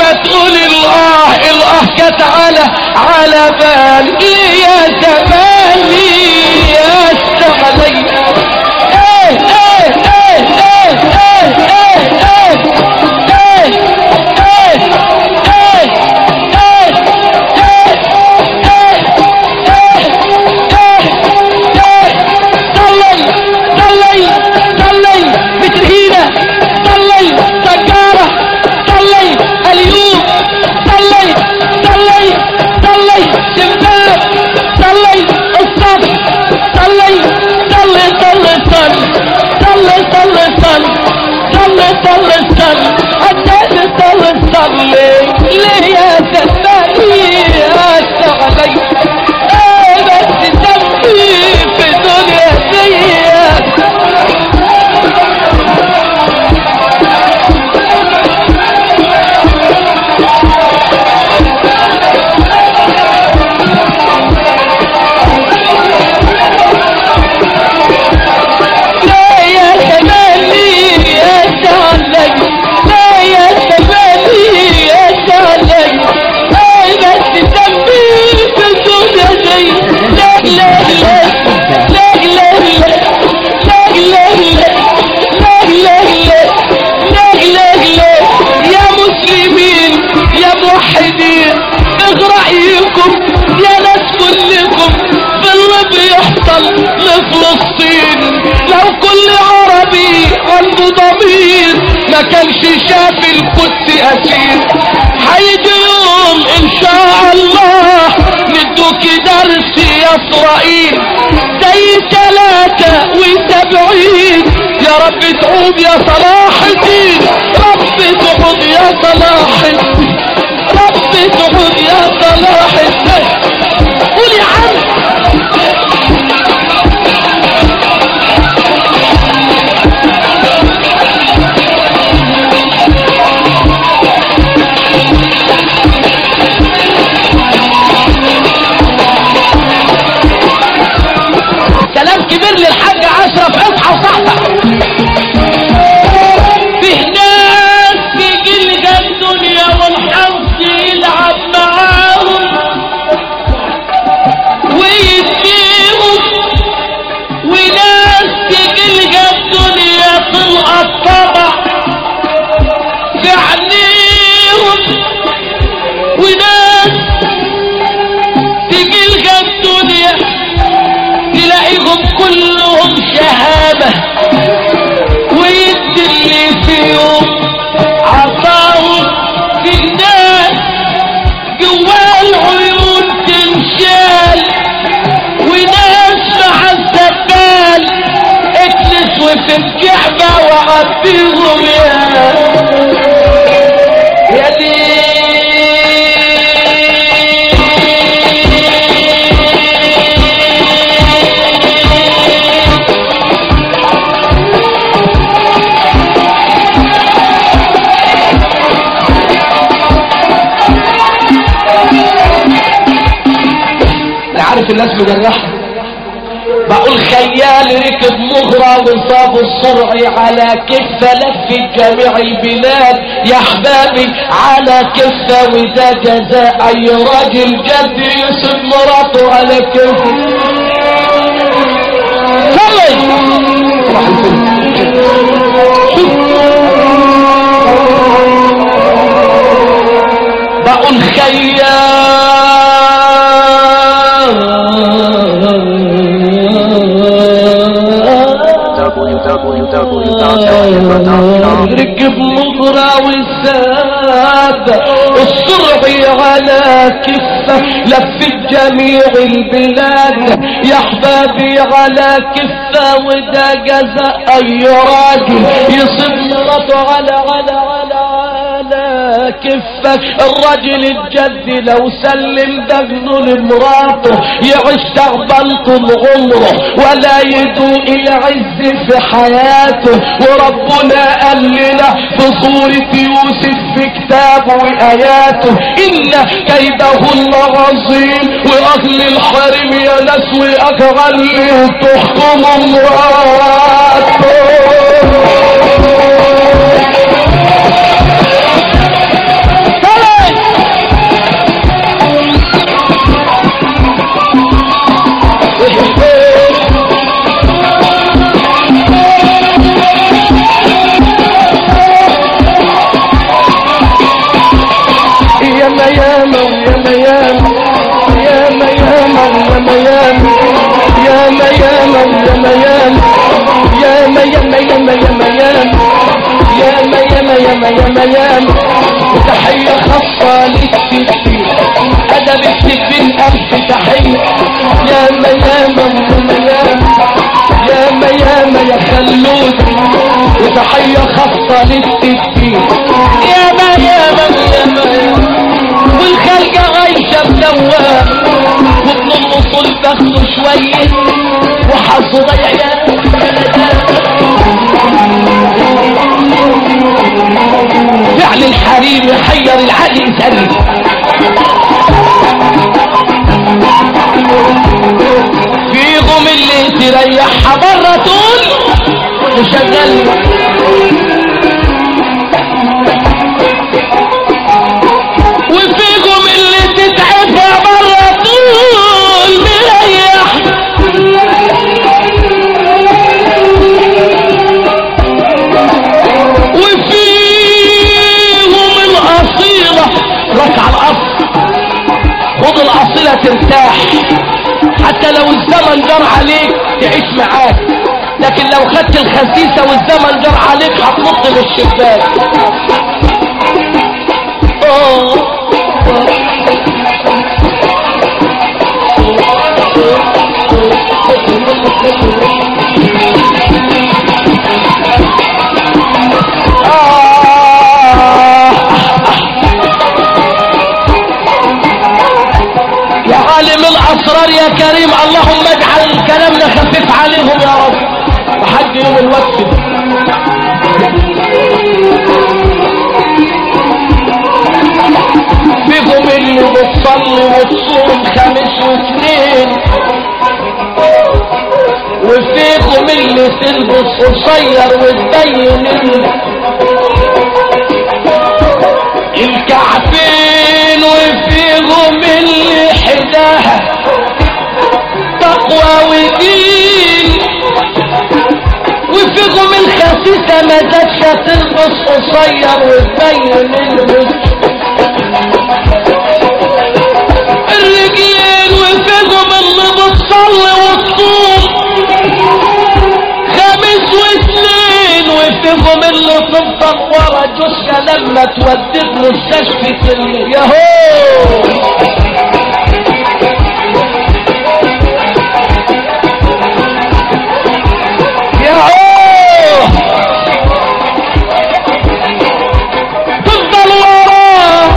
ما تقول الاه الاه كانت على على بال ليه يا زماني يا علي ايه ايه ايه ايه ايه ايه ايه ايه ايه ايه صلي صلي صلي مثل هينا صلي سجارة صلي اليوم صلي صلي صلي شباب صلي الصف صلي صلي صلي صلي صلي صلي صلي صلي صلي صلي عداني صلي صلي ليه يا زماني يا علي ايه بس ذنبي في دنيا ديك لا يا زماني يا زعلي لا يا زماني يا زعلي اي بس ذنبي في الدنيا دي لا لا لا لا لا لا لا لا لا لا لا لا لا يا مسلمين يا موحدين اغرعيكم يا ناس كلكم في اللي بيحصل لفلسطين لو كل عربي عنده ضمير ما كانش شاف القدس اسير هيجي يوم ان شاء الله ندوك درس يا اسرائيل زي ثلاثة وسبعين يا رب تعود يا صلاح الدين رب تعود يا صلاح الدين رب تعود يا صلاح الدين قول يا عم كلام كبير للحاج اشرف اصحى وصحصح فيه ناس بيجي الدنيا والحظ يلعب معاهم ويديهم وناس تيجي الدنيا تلقى الطبع في عينيهم وناس تيجي الدنيا تلاقيهم كلهم شهامة ويدي اللي فيهم عطاهم في الناس جوا العيون تنشال وناس مع الزبال اجلس وفي الكعبة وعبيهم يا يا دي انا عارف الناس مجرحة بقول خيال ركب مغرى وصاب الصرع على كفة لف جميع البلاد يا احبابي على كفة وده جزاء اي راجل جد يسب مراته على كفة صلي صباح الفل بقول خيال ركب مغرى والسادة الصرع على كفة لف جميع البلاد يا احبابي على كفة وده جزاء اي راجل يصب مرته على على على على كفة الرجل الجد لو سلم دفنه لمراته يعيش تعبان طول عمره ولا يدوق العز في حياته وربنا قال لنا في سورة يوسف في كتابه وآياته إن كيده الله عظيم وأهل الحرم يا ناس وأجعل تحكم امراته ياما ياما ياما وتحية خاصة للستين أدب الستين ألف تحية ياما ياما ياما ياما ياما يا خلود وتحية خاصة للستين ياما ياما ياما ياما والخلقة عايشة بدوام وابن الوصول تاخده شوية وحظه ضيع يا فعل الحريم يحير العقل يسألني فيهم اللي تريحها برا تقول وشغل وفيكم اللي تتعبها برا طول مريح وفيهم الأصيلة رك على الأصل خد الأصيلة ترتاح حتى لو الزمن جر عليك يعيش معاك لكن لو خدت الخسيسة والزمن جر عليك هتنط من الشباك أوه. آه. يا عالم الاسرار يا كريم اللهم اجعل كلامنا خفيف عليهم يا رب لحد يوم الوقت فيكم اللي بتصلي وتصوم خمس واثنين وفيكم اللي تلبس قصير وتبين ال- الكعبين وفيهم اللي حداها تقوى ودين وفيكم الخسيسة ما زادش تلبس قصير وتبين الوجه الرجلين وفيكم اللي بتصلي وتصوم خميس واثنين وفيكم اللي تفضل ورا جثة لما توديك مستشفى اللي ياهو ياهو تفضل وراه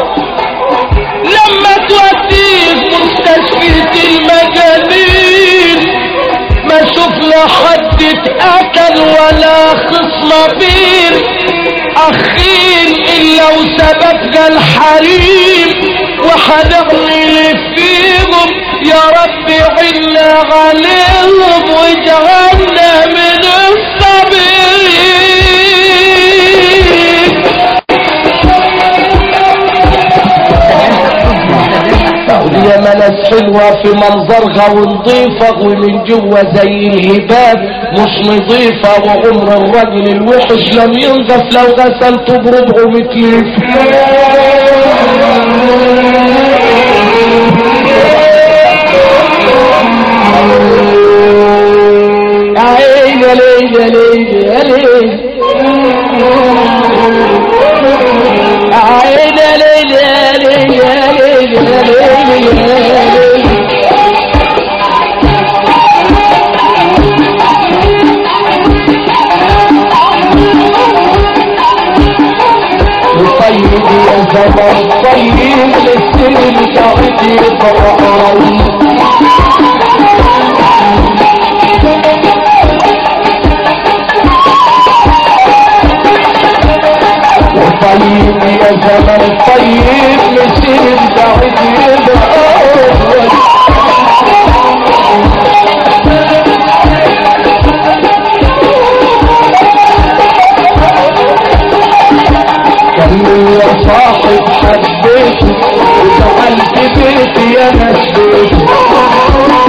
لما توديك مستشفى المجانين ما شوف لا حد اتقتل ولا خصم بير اخين الا وسببنا الحريم وحنعمل فيهم يا رب عنا عليهم واجعلنا من الصابرين يا مناس حلوة في منظرها ونضيفة ومن جوا زي الهباب مش نضيفة وعمر الرجل الوحش لم ينضف لو غسلته بربعه متلف يا عيني يا ليل يا ليل يا ليل عين ليل يا ليل يا ليل يا ليل يا ليل طيب يا زمان طيب للسن تعب يفرحون طيب يا زمن طيب مسير بعد يبقى كان يا صاحب حبيته وجعلت بيتي يا نسيته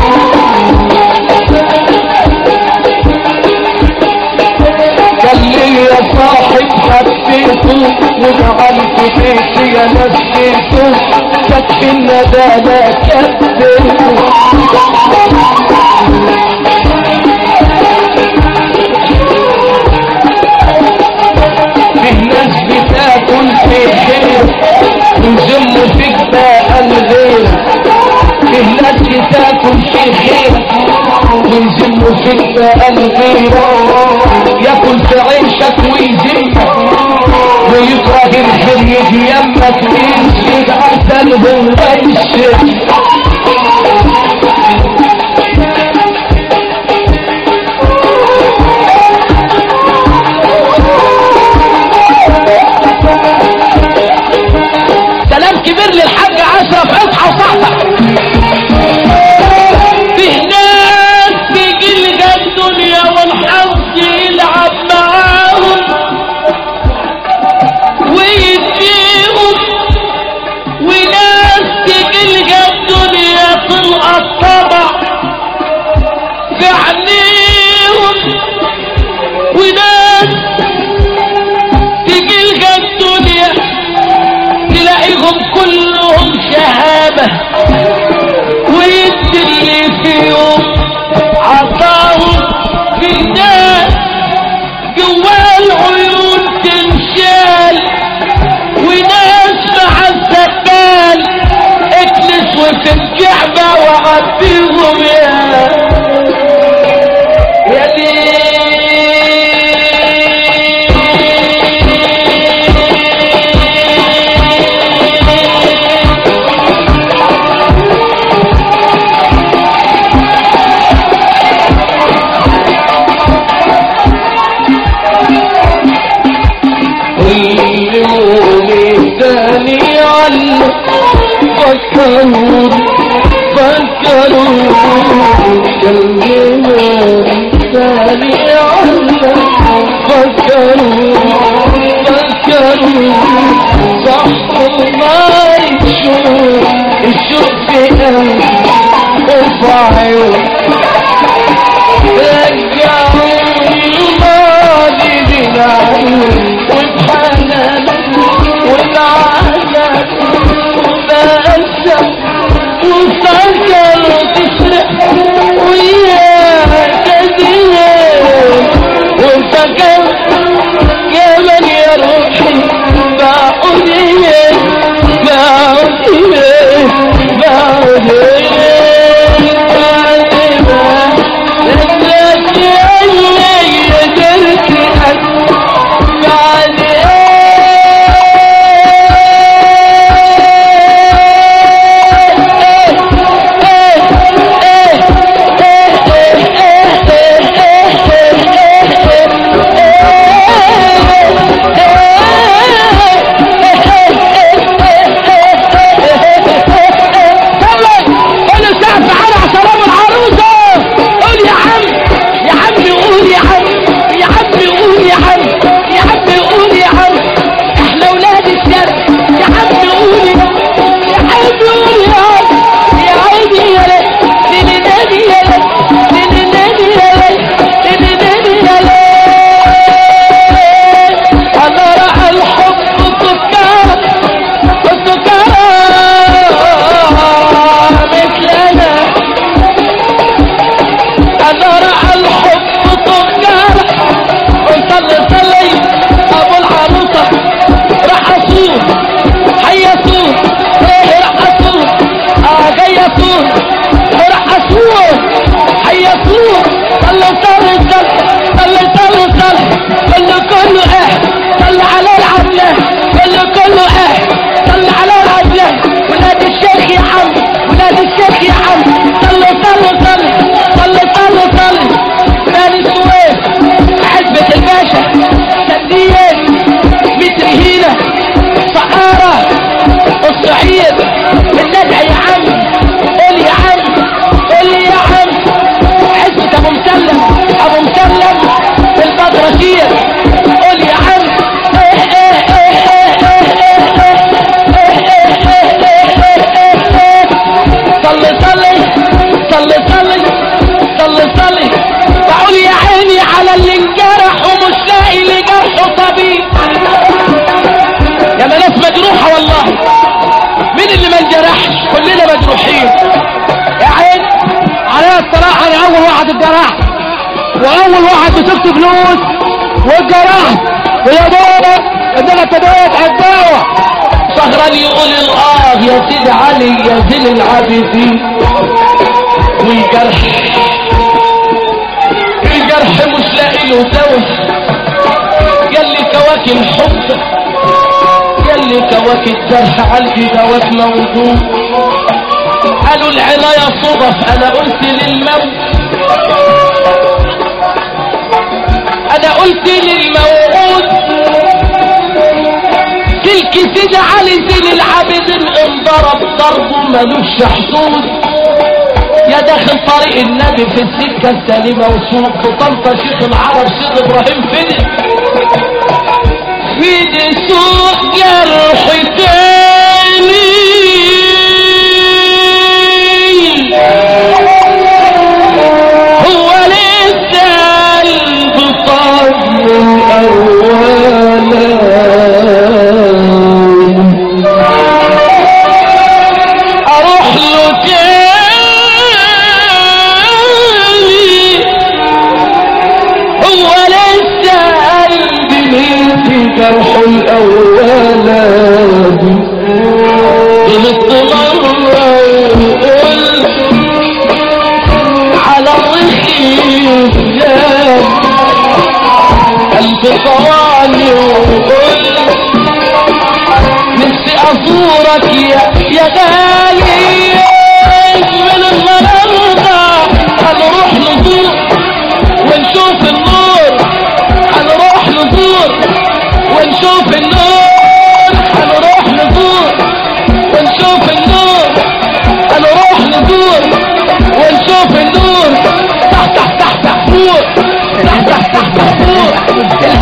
قال لي يا صاحب حبيته وجعلت بيتي يا نسيته كتف الندالة كبيته به يما تمشي عسل هو الشيء سلام كبير للحاج اشرف اصحى وصحصح فيه ناس بيجلقى الدنيا والحظ يلعب معاهم ويديهم وناس تجلقى الدنيا تلقى الطبع في عينيهم وناس تجلقى الدنيا تلاقيهم كلهم شهامة ويدي اللي فيهم عطاهم في الناس جوا العيون تنشال وناس مع الزبال اجلس وفي الكعبة وعبيهم يا يا ليه علموني تاني علم فكروا فكروا كلموني تاني علم فكروا فكروا صح ما يشوف يشوف في قلبي وفي عيون رجعوا الماضي للعيون والحنان والعذاب وبأسى وفكر تسرق وياها تدين وفكر يا من يا روحي بعد إيه بعد إيه بعد إيه بعد ما لك عيني قدرت بعد قول السقف على سلام العروسة قول يا عم يا عم قول يا عم يا عم قول يا عم يا عم قول يا عم احنا ولاد الشرق يا عم قول يا يا عم قول يا عم يا عيني يا ليل ليل نادي يا ليل ليل نادي يا ليل ليل نادي يا ليل انا راح الحب سكر السكر مثلنا انا راح الحب سكر وصلي صلي ابو العروسه راح اصوم حي اصوم ايه راح اصوم اه جاي اصوم راح اصوم حي اصوم صلي صلي صلي صلي صلي صلي كله كله ايه صلي على العدله كله كله ايه صلي على العدله ولاد الشيخ يا عم ولاد الشيخ يا عم صلي صلي صلي صلي صلي صلي بني سويس حزبة الباشا سنديات متر هيلة صحارى الصعيد الندع يا عم قول يا عم قول لي يا عم حزبة ابو مسلم ابو مسلم البدرشية قول يا عم إيه إيه إيه إيه إيه إيه إيه صلي صلي صلي صلي صلي صلي بقول يا عيني على اللي انجرح ومش لاقي لجرحه طبيب يا ما ناس مجروحه والله مين اللي ما انجرحش كلنا مجروحين يا عين عليا الصراحه انا اول واحد اتجرحت واول واحد مسكت فلوس واتجرحت ويا بابا ان انا ابتديت اتداوى سهران يقول الاه يا سيدي علي يا زين العابدين والجرح الجرح مش لاقي له دواء يلي كواكب حبك يلي كواك الجرح عندي دوات موجود قالوا العناية صدف انا قلت للموت انا قلت للموعود سلك سيد علي زين العابدين انضرب ضربه ملوش حدود يا داخل طريق النبي في السكة السليمة وسوق في طنطا شيخ العرب شيخ ابراهيم فدي في سوق جرح تاني هو لسه البطاقة اروح له تاني هو لسه قلبي في جرح الاولاد غلطت مرة وقلت على الرخيص جاب قلبي طواني وقلت نفسي ازورك يا يا غالي من النهارده هنروح نزور ونشوف النور هنروح نزور ونشوف النور هنروح نزور ونشوف النور هنروح نزور ونشوف النور تحت تحت تحت فوق تحت تحت تحت فوق